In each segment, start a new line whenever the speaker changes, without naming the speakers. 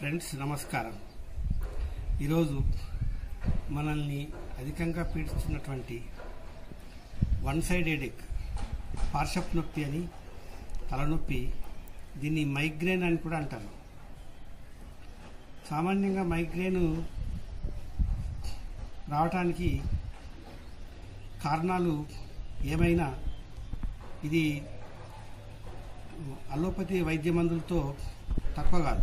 Friends నమస్కారం ఈరోజు మనల్ని అధికంగా పీడిస్తున్నటువంటి వన్ సైడ్ హెడేక్ పార్షప్ నొప్పి అని తలనొప్పి దీన్ని మైగ్రేన్ అని కూడా అంటారు సామాన్యంగా మైగ్రేన్ రావటానికి కారణాలు ఏమైనా ఇది అలోపతి వైద్య మందులతో తక్కువ కాదు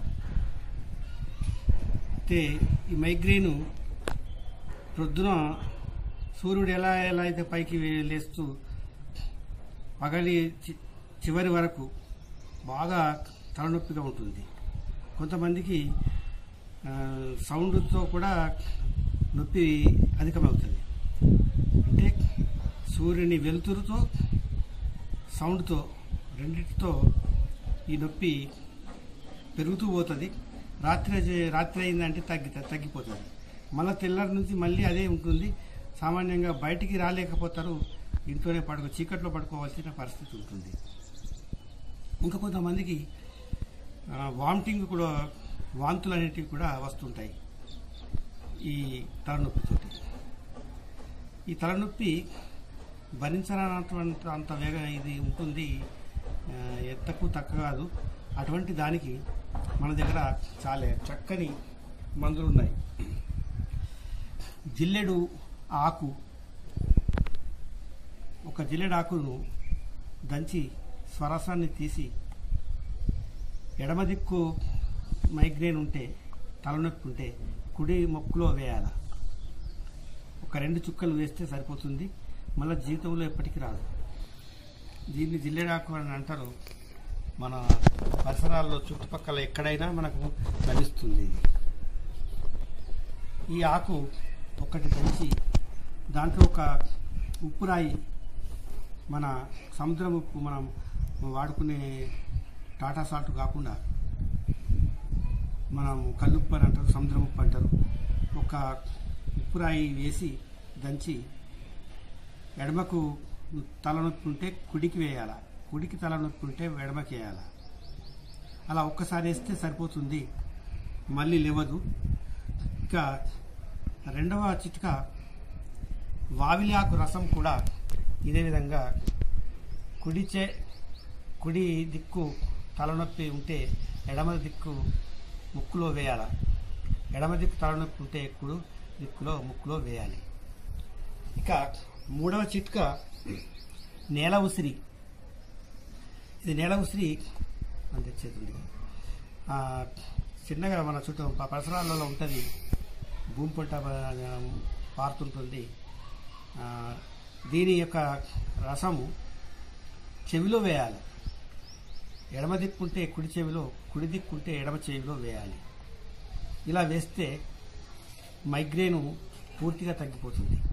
అయితే ఈ మైగ్రేన్ ప్రొద్దున సూర్యుడు ఎలా ఎలా అయితే పైకి వే- లేస్తూ పగలి చి- చివరి వరకు బాగా తలనొప్పిగా ఉంటుంది కొంతమందికి ఆ, సౌండ్తో కూడా నొప్పి అధికమవుతుంది అంటే సూర్యుని వెలుతురుతో సౌండ్తో రెండింటితో ఈ నొప్పి పెరుగుతూ పోతుంది రాత్రి చే- రాత్రి అయిందంటే తగ్గి తగ్గిపోతుంది మళ్ళీ తెల్లారి నుంచి మళ్ళీ అదే ఉంటుంది సామాన్యంగా బయటికి రాలేకపోతారు ఇంట్లోనే పడుకో చీకట్లో పడుకోవాల్సిన పరిస్థితి ఉంటుంది ఇంకా కొంతమందికి వామిటింగ్ కూడా వాంతులు అనేటివి కూడా వస్తుంటాయి ఈ తలనొప్పితోటి ఈ తలనొప్పి భరించరానటువంటి అంత వేగ ఇది ఉంటుంది ఆ, ఎత్తకు తక్కువ కాదు అటువంటి దానికి మన దగ్గర చాలా చక్కని మందులు ఉన్నాయి జిల్లెడు ఆకు ఒక జిల్లెడు ఆకును దంచి స్వరసాన్ని తీసి ఎడమ దిక్కు మైగ్రేన్ ఉంటే తలనొప్పి ఉంటే కుడి మొక్కులో వేయాల ఒక రెండు చుక్కలు వేస్తే సరిపోతుంది మళ్ళీ జీవితంలో ఎప్పటికీ రాదు దీన్ని జిల్లెడాకు అని అంటారు మన పరిసరాల్లో చుట్టుపక్కల ఎక్కడైనా మనకు లభిస్తుంది ఇది. ఈ ఆకు ఒకటి దంచి దాంట్లో ఒక ఉప్పు రాయి మన సముద్రం ఉప్పు మనం వాడుకునే టాటా సాల్ట్ కాకుండా మనం కల్లుప్పు అని అంటారు సముద్రం ఉప్పు అంటారు ఒక ఉప్పు రాయి వేసి దంచి ఎడమకు తలనొప్పి ఉంటే కుడికి వేయాల కుడికి తలనొప్పి ఉంటే ఎడమకి వేయాల అలా ఒక్కసారి వేస్తే సరిపోతుంది మళ్ళీ లేవదు ఇక రెండవ చిట్కా వావిలి ఆకు రసం కూడా ఇదే విధంగా కుడి చే కుడి దిక్కు తలనొప్పి ఉంటే ఎడమ దిక్కు ముక్కులో వేయాల ఎడమ దిక్కు తలనొప్పి ఉంటే కుడు దిక్కులో ముక్కులో వేయాలి ఇక మూడవ చిట్కా నేల ఉసిరి ఇది నేల ఉసిరి అని తెచ్చేది ఆ, చిన్నగా మన చుట్టూ ప- పరిసరాలలో ఉంటుంది భూమి పంట ఆ, పారుతుంటుంది ఆ, దీని యొక్క రసము చెవిలో వేయాలి ఎడమ దిక్కుంటే కుడి చెవిలో కుడి దిక్కుంటే ఎడమ చెవిలో వేయాలి ఇలా వేస్తే మైగ్రేను పూర్తిగా తగ్గిపోతుంది